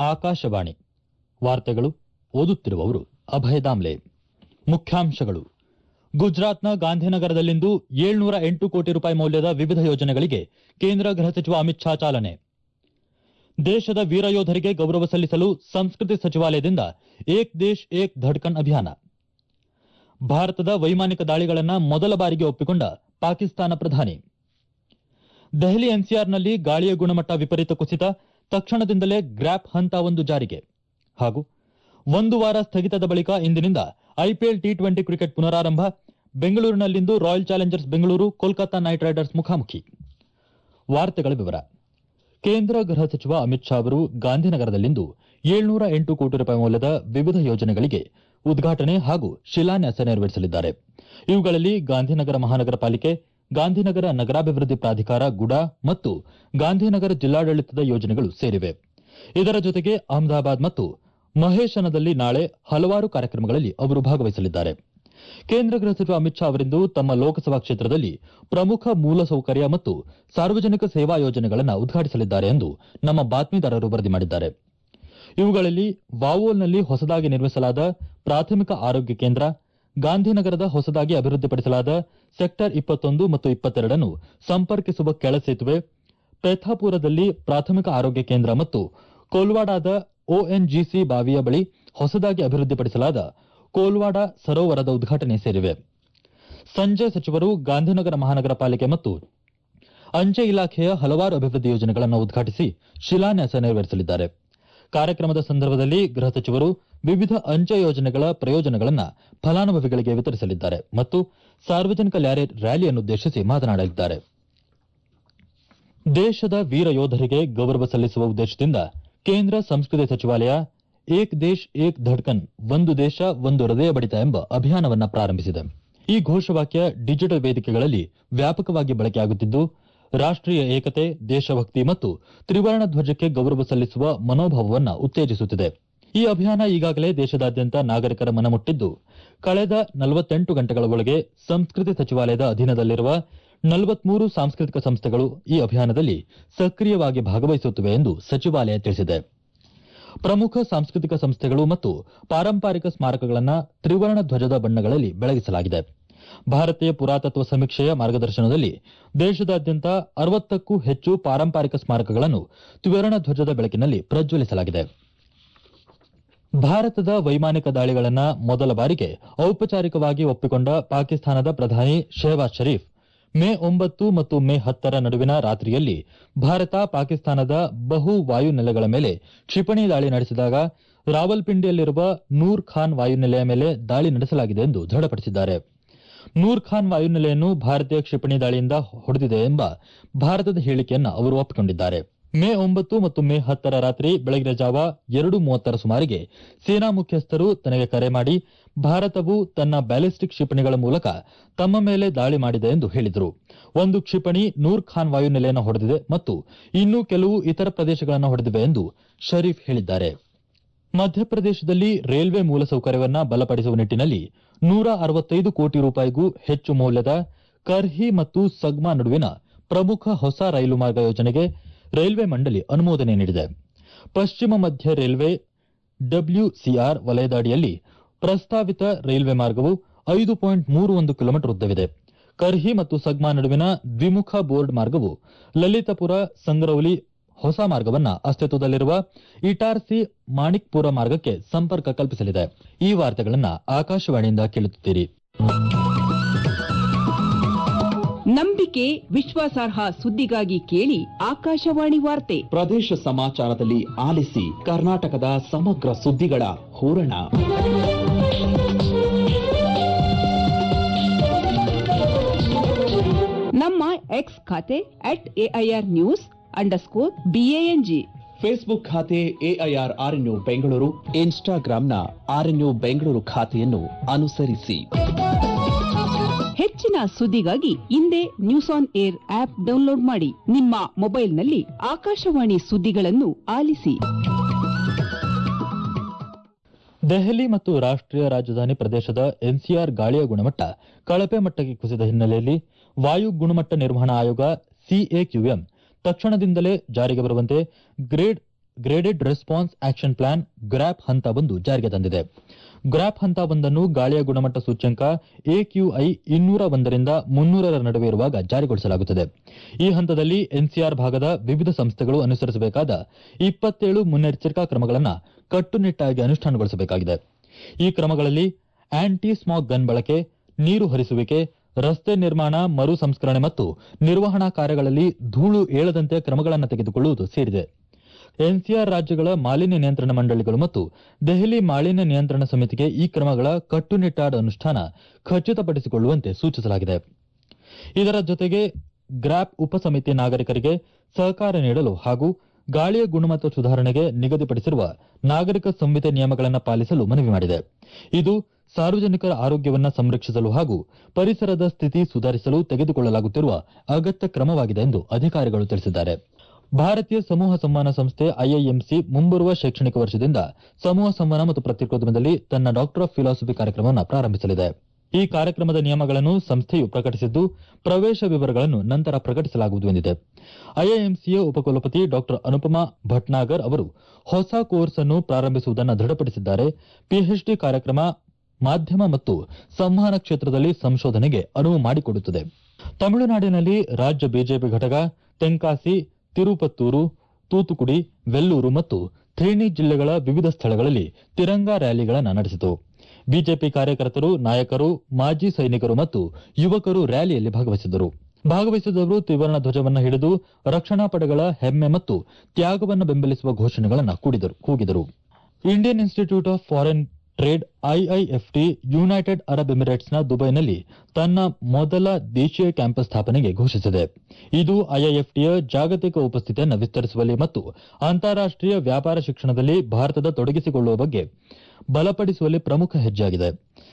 ಆಕಾಶವಾಣಿ ವಾರ್ತೆಗಳು ಓದುತ್ತಿರುವವರು ಅಭಯ ದಾಮ್ಲೆ ಮುಖ್ಯಾಂಶಗಳು ಗುಜರಾತ್ನ ಗಾಂಧಿನಗರದಲ್ಲಿಂದು ಏಳ್ನೂರ ಎಂಟು ಕೋಟಿ ರೂಪಾಯಿ ಮೌಲ್ಯದ ವಿವಿಧ ಯೋಜನೆಗಳಿಗೆ ಕೇಂದ್ರ ಗೃಹ ಸಚಿವ ಅಮಿತ್ ಶಾ ಚಾಲನೆ ದೇಶದ ವೀರ ಯೋಧರಿಗೆ ಗೌರವ ಸಲ್ಲಿಸಲು ಸಂಸ್ಕೃತಿ ಸಚಿವಾಲಯದಿಂದ ಏಕ್ ದೇಶ್ ಏಕ್ ಧಡ್ಕನ್ ಅಭಿಯಾನ ಭಾರತದ ವೈಮಾನಿಕ ದಾಳಿಗಳನ್ನ ಮೊದಲ ಬಾರಿಗೆ ಒಪ್ಪಿಕೊಂಡ ಪಾಕಿಸ್ತಾನ ಪ್ರಧಾನಿ ದೆಹಲಿ ಎನ್ಸಿಆರ್ನಲ್ಲಿ ಗಾಳಿಯ ಗುಣಮಟ್ಟ ವಿಪರೀತ ಕುಸಿತ ತಕ್ಷಣದಿಂದಲೇ ಗ್ರ್ಯಾಪ್ ಹಂತ ಒಂದು ಜಾರಿಗೆ ಹಾಗೂ ಒಂದು ವಾರ ಸ್ಥಗಿತದ ಬಳಿಕ ಇಂದಿನಿಂದ ಐಪಿಎಲ್ ಟಿ ಟ್ವೆಂಟಿ ಕ್ರಿಕೆಟ್ ಪುನರಾರಂಭ ಬೆಂಗಳೂರಿನಲ್ಲಿಂದು Royal Challengers Bengaluru Kolkata Knight Riders ಮುಖಾಮುಖಿ ವಾರ್ತೆಗಳ ವಿವರ ಕೇಂದ್ರ ಗೃಹ ಸಚಿವ ಅಮಿತ್ ಶಾ ಅವರು ಗಾಂಧಿನಗರದಲ್ಲಿಂದು ಏಳ್ನೂರ ಎಂಟು ಕೋಟಿ ರೂಪಾಯಿ ಮೌಲ್ಯದ ವಿವಿಧ ಯೋಜನೆಗಳಿಗೆ ಉದ್ಘಾಟನೆ ಹಾಗೂ ಶಿಲಾನ್ಯಾಸ ನೆರವೇರಿಸಲಿದ್ದಾರೆ ಇವುಗಳಲ್ಲಿ ಗಾಂಧಿನಗರ ಮಹಾನಗರ ಪಾಲಿಕೆ ಗಾಂಧಿನಗರ ನಗರಾಭಿವೃದ್ಧಿ ಪ್ರಾಧಿಕಾರ ಗುಡಾ ಮತ್ತು ಗಾಂಧಿನಗರ ಜಿಲ್ಲಾಡಳಿತದ ಯೋಜನೆಗಳು ಸೇರಿವೆ ಇದರ ಜೊತೆಗೆ ಅಹಮದಾಬಾದ್ ಮತ್ತು ಮಹೇಶನದಲ್ಲಿ ನಾಳೆ ಹಲವಾರು ಕಾರ್ಯಕ್ರಮಗಳಲ್ಲಿ ಅವರು ಭಾಗವಹಿಸಲಿದ್ದಾರೆ ಕೇಂದ್ರ ಗೃಹ ಸಚಿವ ಅಮಿತ್ ಶಾ ಅವರಿಂದು ತಮ್ಮ ಲೋಕಸಭಾ ಕ್ಷೇತ್ರದಲ್ಲಿ ಪ್ರಮುಖ ಮೂಲಸೌಕರ್ಯ ಮತ್ತು ಸಾರ್ವಜನಿಕ ಸೇವಾ ಯೋಜನೆಗಳನ್ನು ಉದ್ಘಾಟಿಸಲಿದ್ದಾರೆ ಎಂದು ನಮ್ಮ ಬಾತ್ಮೀದಾರರು ವರದಿ ಮಾಡಿದ್ದಾರೆ ಇವುಗಳಲ್ಲಿ ವಾವೋಲ್ನಲ್ಲಿ ಹೊಸದಾಗಿ ನಿರ್ಮಿಸಲಾದ ಪ್ರಾಥಮಿಕ ಆರೋಗ್ಯ ಕೇಂದ್ರ ಗಾಂಧಿನಗರದ ಹೊಸದಾಗಿ ಅಭಿವೃದ್ಧಿಪಡಿಸಲಾದ ಸೆಕ್ಟರ್ ಇಪ್ಪತ್ತೊಂದು ಮತ್ತು ಇಪ್ಪತ್ತೆರಡನ್ನು ಸಂಪರ್ಕಿಸುವ ಕೆಳ ಸೇತುವೆ ಪೆಥಾಪುರದಲ್ಲಿ ಪ್ರಾಥಮಿಕ ಆರೋಗ್ಯ ಕೇಂದ್ರ ಮತ್ತು ಕೋಲ್ವಾಡಾದ ಒಎನ್ಜಿಸಿ ಬಾವಿಯ ಬಳಿ ಹೊಸದಾಗಿ ಅಭಿವೃದ್ಧಿಪಡಿಸಲಾದ ಕೋಲ್ವಾಡ ಸರೋವರದ ಉದ್ಘಾಟನೆ ಸೇರಿವೆ ಸಂಜೆ ಸಚಿವರು ಗಾಂಧಿನಗರ ಮಹಾನಗರ ಪಾಲಿಕೆ ಮತ್ತು ಅಂಚೆ ಇಲಾಖೆಯ ಹಲವಾರು ಅಭಿವೃದ್ಧಿ ಯೋಜನೆಗಳನ್ನು ಉದ್ಘಾಟಿಸಿ ಶಿಲಾನ್ಯಾಸ ನೆರವೇರಿಸಲಿದ್ದಾರೆ ಕಾರ್ಯಕ್ರಮದ ಸಂದರ್ಭದಲ್ಲಿ ಗೃಹ ಸಚಿವರು ವಿವಿಧ ಅಂಚೆ ಯೋಜನೆಗಳ ಪ್ರಯೋಜನಗಳನ್ನು ಫಲಾನುಭವಿಗಳಿಗೆ ವಿತರಿಸಲಿದ್ದಾರೆ ಮತ್ತು ಸಾರ್ವಜನಿಕ ರ್ಯಾಲಿಯನ್ನುದ್ದೇಶಿಸಿ ಮಾತನಾಡಲಿದ್ದಾರೆ ದೇಶದ ವೀರ ಯೋಧರಿಗೆ ಗೌರವ ಸಲ್ಲಿಸುವ ಉದ್ದೇಶದಿಂದ ಕೇಂದ್ರ ಸಂಸ್ಕೃತಿ ಸಚಿವಾಲಯ ಏಕ್ ದೇಶ್ ಏಕ್ ಧಡ್ಕನ್ ಒಂದು ದೇಶ ಒಂದು ಹೃದಯ ಬಡಿತ ಎಂಬ ಅಭಿಯಾನವನ್ನು ಪ್ರಾರಂಭಿಸಿದೆ ಈ ಘೋಷವಾಕ್ಯ ಡಿಜಿಟಲ್ ವೇದಿಕೆಗಳಲ್ಲಿ ವ್ಯಾಪಕವಾಗಿ ಬಳಕೆಯಾಗುತ್ತಿದ್ದು ರಾಷ್ಟೀಯ ಏಕತೆ ದೇಶಭಕ್ತಿ ಮತ್ತು ತ್ರಿವರ್ಣ ಧ್ವಜಕ್ಕೆ ಗೌರವ ಸಲ್ಲಿಸುವ ಮನೋಭಾವವನ್ನು ಉತ್ತೇಜಿಸುತ್ತಿದೆ ಈ ಅಭಿಯಾನ ಈಗಾಗಲೇ ದೇಶದಾದ್ಯಂತ ನಾಗರಿಕರ ಮನಮುಟ್ಟಿದ್ದು ಕಳೆದ ನಲವತ್ತೆಂಟು ಗಂಟೆಗಳ ಒಳಗೆ ಸಂಸ್ಕೃತಿ ಸಚಿವಾಲಯದ ಅಧೀನದಲ್ಲಿರುವ ನಲವತ್ಮೂರು ಸಾಂಸ್ಕೃತಿಕ ಸಂಸ್ಥೆಗಳು ಈ ಅಭಿಯಾನದಲ್ಲಿ ಸಕ್ರಿಯವಾಗಿ ಭಾಗವಹಿಸುತ್ತಿವೆ ಎಂದು ಸಚಿವಾಲಯ ತಿಳಿಸಿದೆ ಪ್ರಮುಖ ಸಾಂಸ್ಕೃತಿಕ ಸಂಸ್ಥೆಗಳು ಮತ್ತು ಪಾರಂಪರಿಕ ಸ್ಮಾರಕಗಳನ್ನು ತ್ರಿವರ್ಣ ಧ್ವಜದ ಬಣ್ಣಗಳಲ್ಲಿ ಬೆಳಗಿಸಲಾಗಿದೆ ಭಾರತೀಯ ಪುರಾತತ್ವ ಸಮೀಕ್ಷೆಯ ಮಾರ್ಗದರ್ಶನದಲ್ಲಿ ದೇಶದಾದ್ಯಂತ ಅರವತ್ತಕ್ಕೂ ಹೆಚ್ಚು ಪಾರಂಪರಿಕ ಸ್ಮಾರಕಗಳನ್ನು ತ್ರಿವರ್ಣ ಧ್ವಜದ ಬೆಳಕಿನಲ್ಲಿ ಪ್ರಜ್ವಲಿಸಲಾಗಿದೆ ಭಾರತದ ವೈಮಾನಿಕ ದಾಳಿಗಳನ್ನು ಮೊದಲ ಬಾರಿಗೆ ಔಪಚಾರಿಕವಾಗಿ ಒಪ್ಪಿಕೊಂಡ ಪಾಕಿಸ್ತಾನದ ಪ್ರಧಾನಿ ಶೆಹಬಾಜ್ ಶರೀಫ್ ಮೇ ಒಂಬತ್ತು ಮತ್ತು ಮೇ ಹತ್ತರ ನಡುವಿನ ರಾತ್ರಿಯಲ್ಲಿ ಭಾರತ ಪಾಕಿಸ್ತಾನದ ಬಹು ವಾಯುನೆಲೆಗಳ ಮೇಲೆ ಕ್ಷಿಪಣಿ ದಾಳಿ ನಡೆಸಿದಾಗ ರಾವಲ್ಪಿಂಡಿಯಲ್ಲಿರುವ ನೂರ್ ಖಾನ್ ವಾಯುನೆಲೆಯ ಮೇಲೆ ದಾಳಿ ನಡೆಸಲಾಗಿದೆ ಎಂದು ದೃಢಪಡಿಸಿದ್ದಾರೆ ನೂರ್ ಖಾನ್ ವಾಯುನೆಲೆಯನ್ನು ಭಾರತೀಯ ಕ್ಷಿಪಣಿ ದಾಳಿಯಿಂದ ಹೊಡೆದಿದೆ ಎಂಬ ಭಾರತದ ಹೇಳಿಕೆಯನ್ನು ಅವರು ಒಪ್ಪಿಕೊಂಡಿದ್ದಾರೆ ಮೇ ಒಂಬತ್ತು ಮತ್ತು ಮೇ ಹತ್ತರ ರಾತ್ರಿ ಬೆಳಗಿನ ಜಾವ ಎರಡು ಮೂವತ್ತರ ಸುಮಾರಿಗೆ ಸೇನಾ ಮುಖ್ಯಸ್ಥರು ತನಗೆ ಕರೆ ಮಾಡಿ ಭಾರತವು ತನ್ನ ಬ್ಯಾಲಿಸ್ಟಿಕ್ ಕ್ಷಿಪಣಿಗಳ ಮೂಲಕ ತಮ್ಮ ಮೇಲೆ ದಾಳಿ ಮಾಡಿದೆ ಎಂದು ಹೇಳಿದರು ಒಂದು ಕ್ಷಿಪಣಿ ನೂರ್ ಖಾನ್ ವಾಯುನೆಲೆಯನ್ನು ಹೊಡೆದಿದೆ ಮತ್ತು ಇನ್ನೂ ಕೆಲವು ಇತರ ಪ್ರದೇಶಗಳನ್ನು ಹೊಡೆದಿವೆ ಎಂದು ಶರೀಫ್ ಹೇಳಿದ್ದಾರೆ ಮಧ್ಯಪ್ರದೇಶದಲ್ಲಿ ರೈಲ್ವೆ ಮೂಲಸೌಕರ್ಯವನ್ನು ಬಲಪಡಿಸುವ ನಿಟ್ಟಿನಲ್ಲಿ ನೂರ ಅರವತ್ತೈದು ಕೋಟಿ ರೂಪಾಯಿಗೂ ಹೆಚ್ಚು ಮೌಲ್ಯದ ಕರ್ಹಿ ಮತ್ತು ಸಗ್ಮಾ ನಡುವಿನ ಪ್ರಮುಖ ಹೊಸ ರೈಲು ಮಾರ್ಗ ಯೋಜನೆಗೆ ರೈಲ್ವೆ ಮಂಡಳಿ ಅನುಮೋದನೆ ನೀಡಿದೆ ಪಶ್ಚಿಮ ಮಧ್ಯ ರೈಲ್ವೆ ಡಬ್ಲ್ಯೂಸಿಆರ್ ವಲಯದ ಅಡಿಯಲ್ಲಿ ಪ್ರಸ್ತಾವಿತ ರೈಲ್ವೆ ಮಾರ್ಗವು ಐದು ಪಾಯಿಂಟ್ ಮೂರು ಒಂದು ಕಿಲೋಮೀಟರ್ ಉದ್ದವಿದೆ ಕರ್ಹಿ ಮತ್ತು ಸಗ್ಮಾ ನಡುವಿನ ದ್ವಿಮುಖ ಬೋರ್ಡ್ ಮಾರ್ಗವು ಲಲಿತಪುರ ಸಂಗ್ರೌಲಿ ಹೊಸ ಮಾರ್ಗವನ್ನ ಅಸ್ತಿತ್ವದಲ್ಲಿರುವ ಇಟಾರ್ಸಿ ಮಾಣಿಕ್ಪುರ ಮಾರ್ಗಕ್ಕೆ ಸಂಪರ್ಕ ಕಲ್ಪಿಸಲಿದೆ ಈ ವಾರ್ತೆಗಳನ್ನ ಆಕಾಶವಾಣಿಯಿಂದ ಕೇಳುತ್ತಿದ್ದೀರಿ ನಂಬಿಕೆ ವಿಶ್ವಾಸಾರ್ಹ ಸುದ್ದಿಗಾಗಿ ಕೇಳಿ ಆಕಾಶವಾಣಿ ವಾರ್ತೆ ಪ್ರದೇಶ ಸಮಾಚಾರದಲ್ಲಿ ಆಲಿಸಿ ಕರ್ನಾಟಕದ ಸಮಗ್ರ ಸುದ್ದಿಗಳ ಹೂರಣ ನಮ್ಮ ಎಕ್ಸ್ ಖಾತೆ at AIR news underscore B A N G Facebook ಖಾತೆ ಎಐಆರ್ ಆರ್ಎನ್ಯು ಬೆಂಗಳೂರು ಇನ್ಸ್ಟಾಗ್ರಾಂನ ಆರ್ಎನ್ಯು ಬೆಂಗಳೂರು ಖಾತೆಯನ್ನು ಅನುಸರಿಸಿ ಹೆಚ್ಚಿನ ಸುದ್ದಿಗಾಗಿ ಹಿಂದೆ news on air app download ಮಾಡಿ ನಿಮ್ಮ ಮೊಬೈಲ್ನಲ್ಲಿ ಆಕಾಶವಾಣಿ ಸುದ್ದಿಗಳನ್ನು ಆಲಿಸಿ ದೆಹಲಿ ಮತ್ತು ರಾಷ್ಟೀಯ ರಾಜಧಾನಿ ಪ್ರದೇಶದ ಎನ್ಸಿಆರ್ ಗಾಳಿಯ ಗುಣಮಟ್ಟ ಕಳಪೆ ಮಟ್ಟಕ್ಕೆ ಕುಸಿದ ಹಿನ್ನೆಲೆಯಲ್ಲಿ ವಾಯು ಗುಣಮಟ್ಟ ನಿರ್ವಹಣಾ ಆಯೋಗ ಸಿಎಕ್ಯೂಎಂ ತಕ್ಷಣದಿಂದಲೇ ಜಾರಿಗೆ ಬರುವಂತೆ grade graded response action plan GRAP ಹಂತ ಒಂದು ಜಾರಿಗೆ ತಂದಿದೆ ಗ್ರಾಪ್ ಹಂತ ಒಂದನ್ನು ಗಾಳಿಯ ಗುಣಮಟ್ಟ ಸೂಚ್ಯಂಕ ಎಕ್ಯೂಐ ಇನ್ನೂರ ಒಂದರಿಂದ ಮುನ್ನೂರರ ನಡುವೆ ಇರುವಾಗ ಜಾರಿಗೊಳಿಸಲಾಗುತ್ತದೆ ಈ ಹಂತದಲ್ಲಿ ಎನ್ಸಿಆರ್ ಭಾಗದ ವಿವಿಧ ಸಂಸ್ಥೆಗಳು ಅನುಸರಿಸಬೇಕಾದ ಇಪ್ಪತ್ತೇಳು ಮುನ್ನೆಚ್ಚರಿಕಾ ಕ್ರಮಗಳನ್ನು ಕಟ್ಟುನಿಟ್ಟಾಗಿ ಅನುಷ್ಠಾನಗೊಳಿಸಬೇಕಾಗಿದೆ ಈ ಕ್ರಮಗಳಲ್ಲಿ ಆಂಟಿ ಸ್ಮಾಗ್ ಗನ್ ಬಳಕೆ ನೀರು ಹರಿಸುವಿಕೆ ರಸ್ತೆ ನಿರ್ಮಾಣ ಮರು ಸಂಸ್ಕರಣೆ ಮತ್ತು ನಿರ್ವಹಣಾ ಕಾರ್ಯಗಳಲ್ಲಿ ಧೂಳು ಏಳದಂತೆ ಕ್ರಮಗಳನ್ನು ತೆಗೆದುಕೊಳ್ಳುವುದು ಸೇರಿದೆ ಎನ್ಸಿಆರ್ ರಾಜ್ಯಗಳ ಮಾಲಿನ್ಯ ನಿಯಂತ್ರಣ ಮಂಡಳಿಗಳು ಮತ್ತು ದೆಹಲಿ ಮಾಲಿನ್ಯ ನಿಯಂತ್ರಣ ಸಮಿತಿಗೆ ಈ ಕ್ರಮಗಳ ಕಟ್ಟುನಿಟ್ಟಾದ ಅನುಷ್ಠಾನ ಖಚಿತಪಡಿಸಿಕೊಳ್ಳುವಂತೆ ಸೂಚಿಸಲಾಗಿದೆ ಇದರ ಜೊತೆಗೆ ಗ್ರಾಪ್ ಉಪಸಮಿತಿ ನಾಗರಿಕರಿಗೆ ಸಹಕಾರ ನೀಡಲು ಹಾಗೂ ಗಾಳಿಯ ಗುಣಮಟ್ಟ ಸುಧಾರಣೆಗೆ ನಿಗದಿಪಡಿಸಿರುವ ನಾಗರಿಕ ಸಂಹಿತೆ ನಿಯಮಗಳನ್ನು ಪಾಲಿಸಲು ಮನವಿ ಮಾಡಿದೆ ಇದು ಸಾರ್ವಜನಿಕರ ಆರೋಗ್ಯವನ್ನು ಸಂರಕ್ಷಿಸಲು ಹಾಗೂ ಪರಿಸರದ ಸ್ಥಿತಿ ಸುಧಾರಿಸಲು ತೆಗೆದುಕೊಳ್ಳಲಾಗುತ್ತಿರುವ ಅಗತ್ಯ ಕ್ರಮವಾಗಿದೆ ಎಂದು ಅಧಿಕಾರಿಗಳು ತಿಳಿಸಿದ್ದಾರೆ ಭಾರತೀಯ ಸಮೂಹ ಸಂವಹನ ಸಂಸ್ಥೆ ಐಐಎಂಸಿ ಮುಂಬರುವ ಶೈಕ್ಷಣಿಕ ವರ್ಷದಿಂದ ಸಮೂಹ ಸಂವಹನ ಮತ್ತು ಪತ್ರಿಕೋದ್ಯಮದಲ್ಲಿ ತನ್ನ ಡಾಕ್ಟರ್ ಆಫ್ ಫಿಲಾಸಫಿ ಕಾರ್ಯಕ್ರಮವನ್ನು ಪ್ರಾರಂಭಿಸಲಿದೆ ಈ ಕಾರ್ಯಕ್ರಮದ ನಿಯಮಗಳನ್ನು ಸಂಸ್ಥೆಯು ಪ್ರಕಟಿಸಿದ್ದು ಪ್ರವೇಶ ವಿವರಗಳನ್ನು ನಂತರ ಪ್ರಕಟಿಸಲಾಗುವುದು ಎಂದಿದೆ ಐಐಎಂಸಿಯ ಉಪಕುಲಪತಿ ಡಾಕ್ಟರ್ ಅನುಪಮಾ ಭಟ್ನಾಗರ್ ಅವರು ಹೊಸ ಕೋರ್ಸ್ ಅನ್ನು ಪ್ರಾರಂಭಿಸುವುದನ್ನು ದೃಢಪಡಿಸಿದ್ದಾರೆ ಪಿಎಚ್ಡಿ ಕಾರ್ಯಕ್ರಮ ಮಾಧ್ಯಮ ಮತ್ತು ಸಂವಹನ ಕ್ಷೇತ್ರದಲ್ಲಿ ಸಂಶೋಧನೆಗೆ ಅನುವು ಮಾಡಿಕೊಡುತ್ತದೆ ತಮಿಳುನಾಡಿನಲ್ಲಿ ರಾಜ್ಯ ಬಿಜೆಪಿ ಘಟಕ ತೆಂಕಾಸಿ ತಿರುಪತ್ತೂರು ತೂತುಕುಡಿ ವೆಲ್ಲೂರು ಮತ್ತು ಥೇಣಿ ಜಿಲ್ಲೆಗಳ ವಿವಿಧ ಸ್ಥಳಗಳಲ್ಲಿ ತಿರಂಗಾ ರ್ಯಾಲಿಗಳನ್ನು ನಡೆಸಿತು ಬಿಜೆಪಿ ಕಾರ್ಯಕರ್ತರು ನಾಯಕರು ಮಾಜಿ ಸೈನಿಕರು ಮತ್ತು ಯುವಕರು ರ್ಯಾಲಿಯಲ್ಲಿ ಭಾಗವಹಿಸಿದರು ಭಾಗವಹಿಸಿದವರು ತ್ರಿವರ್ಣ ಧ್ವಜವನ್ನು ಹಿಡಿದು ರಕ್ಷಣಾ ಪಡೆಗಳ ಹೆಮ್ಮೆ ಮತ್ತು ತ್ಯಾಗವನ್ನು ಬೆಂಬಲಿಸುವ ಘೋಷಣೆಗಳನ್ನು ಕೂಡಿದರು ಕೂಗಿದರು Indian institute of foreign trade IIFT United Arab ಎಮಿರೇಟ್ಸ್ನ ದುಬೈನಲ್ಲಿ ತನ್ನ ಮೊದಲ ದೇಶೀಯ ಕ್ಯಾಂಪಸ್ ಸ್ಥಾಪನೆಗೆ ಘೋಷಿಸಿದೆ ಇದು ಐಐಎಫ್ಟಿಯ ಜಾಗತಿಕ ಉಪಸ್ಥಿತಿಯನ್ನು ವಿಸ್ತರಿಸುವಲ್ಲಿ ಮತ್ತು ಅಂತಾರಾಷ್ಟೀಯ ವ್ಯಾಪಾರ ಶಿಕ್ಷಣದಲ್ಲಿ ಭಾರತದ ತೊಡಗಿಸಿಕೊಳ್ಳುವ ಬಗ್ಗೆ ಬಲಪಡಿಸುವಲ್ಲಿ ಪ್ರಮುಖ ಹೆಜ್ಜೆಯಾಗಿದೆ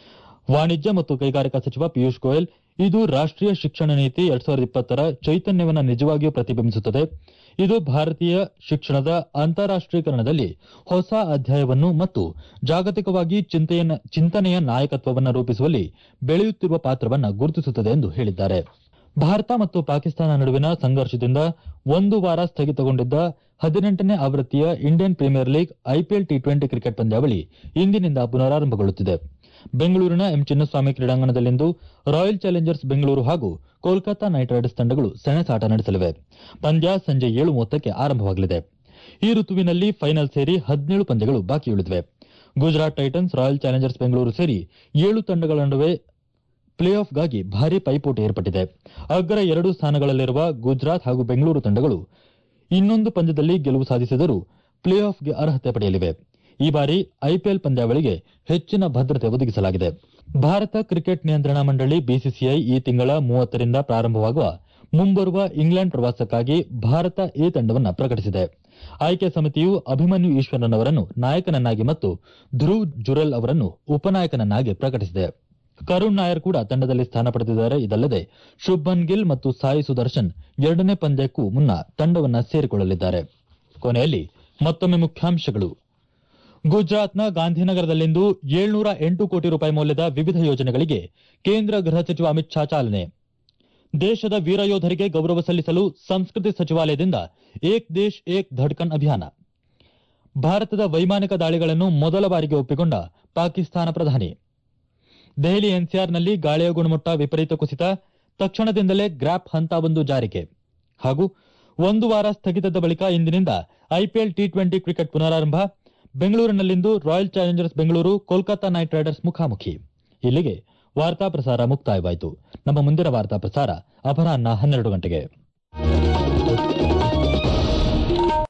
ವಾಣಿಜ್ಯ ಮತ್ತು ಕೈಗಾರಿಕಾ ಸಚಿವ ಪಿಯೂಷ್ ಗೋಯಲ್ ಇದು ರಾಷ್ಟೀಯ ಶಿಕ್ಷಣ ನೀತಿ ಎರಡ್ ಸಾವಿರದ ಇಪ್ಪತ್ತರ ಚೈತನ್ಯವನ್ನು ನಿಜವಾಗಿಯೂ ಪ್ರತಿಬಿಂಬಿಸುತ್ತದೆ ಇದು ಭಾರತೀಯ ಶಿಕ್ಷಣದ ಅಂತಾರಾಷ್ಟೀಕರಣದಲ್ಲಿ ಹೊಸ ಅಧ್ಯಾಯವನ್ನು ಮತ್ತು ಜಾಗತಿಕವಾಗಿ ಚಿಂತೆಯನ್ನ- ಚಿಂತನೆಯ ನಾಯಕತ್ವವನ್ನು ರೂಪಿಸುವಲ್ಲಿ ಬೆಳೆಯುತ್ತಿರುವ ಪಾತ್ರವನ್ನು ಗುರುತಿಸುತ್ತದೆ ಎಂದು ಹೇಳಿದ್ದಾರೆ ಭಾರತ ಮತ್ತು ಪಾಕಿಸ್ತಾನ ನಡುವಿನ ಸಂಘರ್ಷದಿಂದ ಒಂದು ವಾರ ಸ್ಥಗಿತಗೊಂಡಿದ್ದ ಹದಿನೆಂಟನೇ ಆವೃತ್ತಿಯ Indian premier league IPL T twenty cricket ಪಂದ್ಯಾವಳಿ ಇಂದಿನಿಂದ ಪುನರಾರಂಭಗೊಳ್ಳುತ್ತಿದೆ ಬೆಂಗಳೂರಿನ ಎಂ ಚಿನ್ನಸ್ವಾಮಿ ಕ್ರೀಡಾಂಗಣದಲ್ಲಿಂದು ರಾಯಲ್ ಚಾಲೆಂಜರ್ಸ್ ಬೆಂಗಳೂರು ಹಾಗೂ ಕೋಲ್ಕತಾ ನೈಟ್ ರೈಡರ್ಸ್ ತಂಡಗಳು ಸೆಣಸಾಟ ನಡೆಸಲಿವೆ ಪಂದ್ಯ ಸಂಜೆ ಏಳು ಮೂವತ್ತಕ್ಕೆ ಆರಂಭವಾಗಲಿದೆ ಈ ಋತುವಿನಲ್ಲಿ ಫೈನಲ್ ಸೇರಿ ಹದಿನೇಳು ಪಂದ್ಯಗಳು ಬಾಕಿ ಉಳಿದಿವೆ Gujarat Titans Royal Challengers Bengaluru ಸೇರಿ ಏಳು ತಂಡಗಳ ನಡುವೆ ಪ್ಲೇ ಆಫ್ಗಾಗಿ ಭಾರೀ ಪೈಪೋಟಿ ಏರ್ಪಟ್ಟಿದೆ ಅಗ್ರ ಎರಡು ಸ್ಥಾನಗಳಲ್ಲಿರುವ ಗುಜರಾತ್ ಹಾಗೂ ಬೆಂಗಳೂರು ತಂಡಗಳು ಇನ್ನೊಂದು ಪಂದ್ಯದಲ್ಲಿ ಗೆಲುವು ಸಾಧಿಸಿದರೂ ಪ್ಲೇ ಆಫ್ಗೆ ಅರ್ಹತೆ ಪಡೆಯಲಿವೆ ಈ ಬಾರಿ ಐಪಿಎಲ್ ಪಂದ್ಯಾವಳಿಗೆ ಹೆಚ್ಚಿನ ಭದ್ರತೆ ಒದಗಿಸಲಾಗಿದೆ ಭಾರತ ಕ್ರಿಕೆಟ್ ನಿಯಂತ್ರಣಾ ಮಂಡಳಿ ಬಿಸಿಸಿಐ ಈ ತಿಂಗಳ ಮೂವತ್ತರಿಂದ ಪ್ರಾರಂಭವಾಗುವ ಮುಂಬರುವ ಇಂಗ್ಲೆಂಡ್ ಪ್ರವಾಸಕ್ಕಾಗಿ ಭಾರತ ಎ ತಂಡವನ್ನು ಪ್ರಕಟಿಸಿದೆ ಆಯ್ಕೆ ಸಮಿತಿಯು ಅಭಿಮನ್ಯು ಈಶ್ವರನ್ ಅವರನ್ನು ನಾಯಕನನ್ನಾಗಿ ಮತ್ತು ಧ್ರುವ್ ಜುರೆಲ್ ಅವರನ್ನು ಉಪನಾಯಕನನ್ನಾಗಿ ಪ್ರಕಟಿಸಿದೆ ಕರುಣ್ ನಾಯರ್ ಕೂಡ ತಂಡದಲ್ಲಿ ಸ್ಥಾನ ಪಡೆದಿದ್ದಾರೆ ಇದಲ್ಲದೆ ಶುಭ್ಮನ್ ಗಿಲ್ ಮತ್ತು ಸಾಯಿ ಸುದರ್ಶನ್ ಎರಡನೇ ಪಂದ್ಯಕ್ಕೂ ಮುನ್ನ ತಂಡವನ್ನ ಸೇರಿಕೊಳ್ಳಲಿದ್ದಾರೆ ಕೊನೆಯಲ್ಲಿ ಮತ್ತೊಮ್ಮೆ ಮುಖ್ಯಾಂಶಗಳು ಗುಜರಾತ್ನ ಗಾಂಧಿನಗರದಲ್ಲಿಂದು ಏಳ್ನೂರ ಎಂಟು ಕೋಟಿ ರೂಪಾಯಿ ಮೌಲ್ಯದ ವಿವಿಧ ಯೋಜನೆಗಳಿಗೆ ಕೇಂದ್ರ ಗೃಹ ಸಚಿವ ಅಮಿತ್ ಶಾ ಚಾಲನೆ ದೇಶದ ವೀರ ಯೋಧರಿಗೆ ಗೌರವ ಸಲ್ಲಿಸಲು ಸಂಸ್ಕೃತಿ ಸಚಿವಾಲಯದಿಂದ ಏಕ್ ದೇಶ್ ಏಕ್ ಧಡ್ಕನ್ ಅಭಿಯಾನ ಭಾರತದ ವೈಮಾನಿಕ ದಾಳಿಗಳನ್ನು ಮೊದಲ ಬಾರಿಗೆ ಒಪ್ಪಿಕೊಂಡ ಪಾಕಿಸ್ತಾನ ಪ್ರಧಾನಿ ದೆಹಲಿ ಎನ್ಸಿಆರ್ನಲ್ಲಿ ಗಾಳಿಯ ಗುಣಮಟ್ಟ ವಿಪರೀತ ಕುಸಿತ ತಕ್ಷಣದಿಂದಲೇ ಗ್ರಾಪ್ ಹಂತ ಒಂದು ಜಾರಿಗೆ ಹಾಗೂ ಒಂದು ವಾರ ಸ್ಥಗಿತದ ಬಳಿಕ ಇಂದಿನಿಂದ ಐಪಿಎಲ್ ಟಿ ಟ್ವೆಂಟಿ ಕ್ರಿಕೆಟ್ ಪುನರಾರಂಭ ಬೆಂಗಳೂರಿನಲ್ಲಿಂದು Royal Challengers Bengaluru Kolkata Knight Riders ಮುಖಾಮುಖಿ ಇಲ್ಲಿಗೆ ವಾರ್ತಾ ಪ್ರಸಾರ ಮುಕ್ತಾಯವಾಯಿತು ನಮ್ಮ ಮುಂದಿನ ವಾರ್ತಾ ಪ್ರಸಾರ ಅಪರಾಹ್ನ ಹನ್ನೆರಡು ಗಂಟೆಗೆ